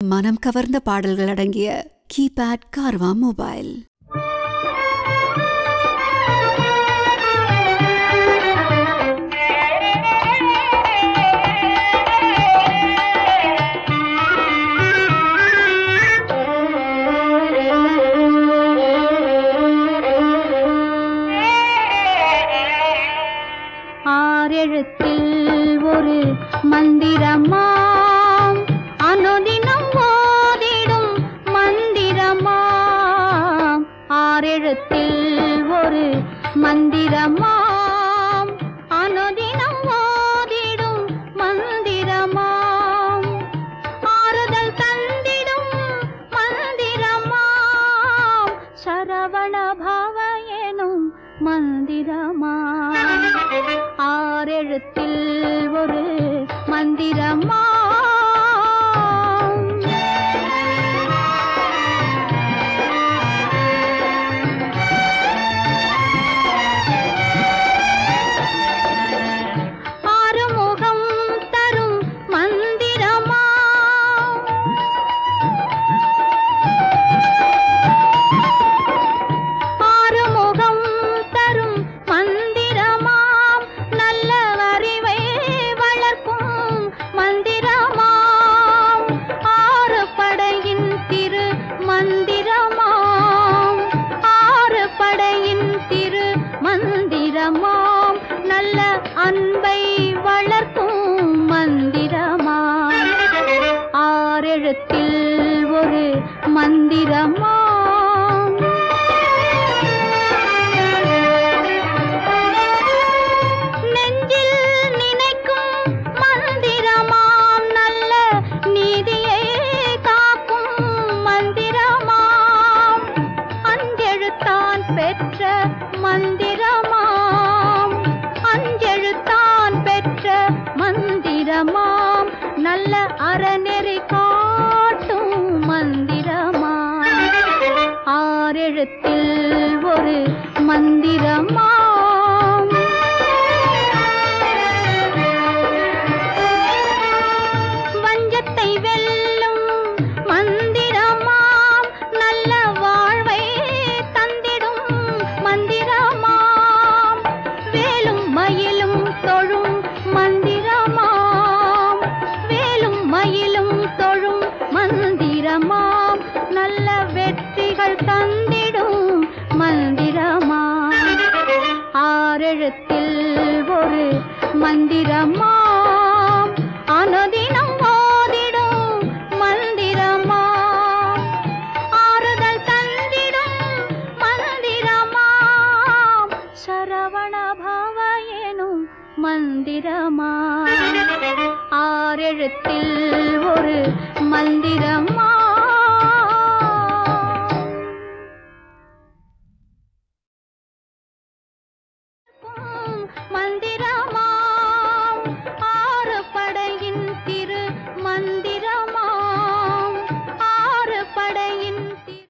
மனம் கவர்ந்த பாடல்கள் அடங்கிய கீபேட் கார்வா மொபைல் ஆறெழுத்தில் ஒரு மந்திரமாம் அனுதினம் ஓதிடும் மந்திரமாம் ஆறெழுத்தில் ஒரு மந்திரமாம் அனுதினம் ஓதிடும் மந்திரமாம் ஆறுதல் தந்திடும் மந்திரமாம் சரவண பவ எனும் மந்திரமாம் ஆறெழுத்தில் ஒரு மந்திரமாம் ஆறுமுகம் தரும் மந்திரமாம் ஆறுமுகம் தரும் மந்திரமாம் நல்ல அறிவை வளர்க்கும் மந்திரமாம் ஆறு படையின் திரு மந்திரமாம் ஆறு படையின் திரு மந்திரமாம் நல்ல அன்பை வளர்க்கும் மந்திரமாம் ஆறெழுத்தில் ஒரு மந்திரமாம் நெஞ்சில் நினைக்கும் மந்திரமாம் நல்ல நீதியை காக்கும் மந்திரமாம் அஞ்செழுத்தான் பெற்ற மந்திரமாம் அஞ்செழுத்தான் பெற்ற மந்திரமாம் நல்ல அறநெறி காட்டும் மந்திரமாம் ஆறெழுத்தில் ஒரு மந்திரமாம் வஞ்சத்தை வெல்லும் மந்திரமாம் நல்ல வாழ்வை தந்திடும் மந்திரமாம் வேலும் மயிலும் தொழும் மந்திரமாம் வேலும் மயிலும் தொழும் மந்திரமாம் நல்ல வெற்றிகள் தந்திடும் மந்திரமாம் ஆறெழுத்தில் ஒரு மந்திரமாம் அனுதினம் ஓதிடும் மந்திரமாம் ஆறுதல் தந்திடும் மந்திரமாம் சரவண பவ எனும் மந்திரமாம் ஆறெழுத்தில் ஒரு மந்திரமாம்